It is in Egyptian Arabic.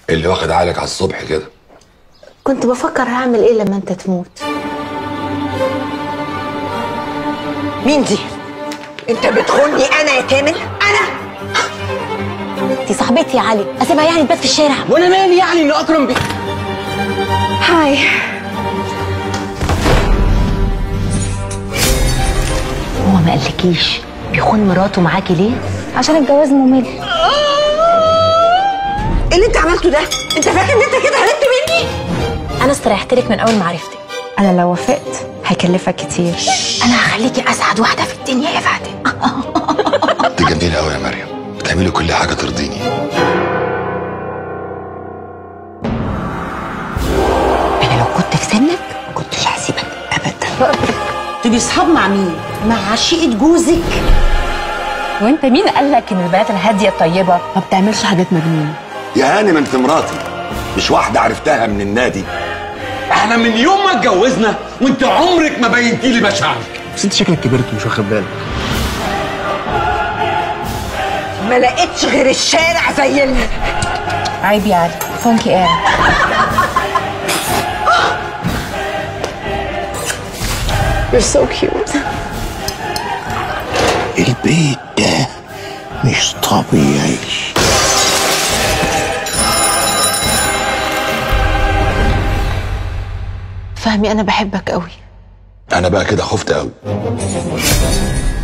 اللي واخد عقلك على الصبح كده كنت بفكر هعمل ايه لما انت تموت مين دي؟ انت بتخوني انا يا كامل؟ انا؟ دي صاحبتي يا علي اسيبها يعني تبات في الشارع وانا مالي يعني ان اكرم بي هاي هو ما قالكيش بيخون مراته معاكي ليه عشان الجواز ممل ايه اللي انت عملته ده؟ انت فاكر ان انت كده هربت مني؟ انا استريحت لك من اول ما عرفتك انا لو وافقت هيكلفك كتير انا هخليكي اسعد واحده في الدنيا يا فاتن انت جميله قوي يا مريم بتعملي كل حاجه ترضيني انا لو كنت في سنك ما كنتش هسيبك ابدا تبقي اصحاب مع مين؟ مع عشيقة جوزك؟ وانت مين قال لك ان البنات الهاديه الطيبه ما بتعملش حاجات مجنونه يا هاني ما انت مراتي مش واحدة عرفتها من النادي احنا من يوم ما اتجوزنا وانت عمرك ما بينتي لي مشاعرك بس انت شكلك كبرت ومش واخد بالك ما لقيتش غير الشارع زي ال... عيب يا علي فونكي قال You're so cute البيت ده مش طبيعي فهمي انا بحبك قوي انا بقى كده خفت قوي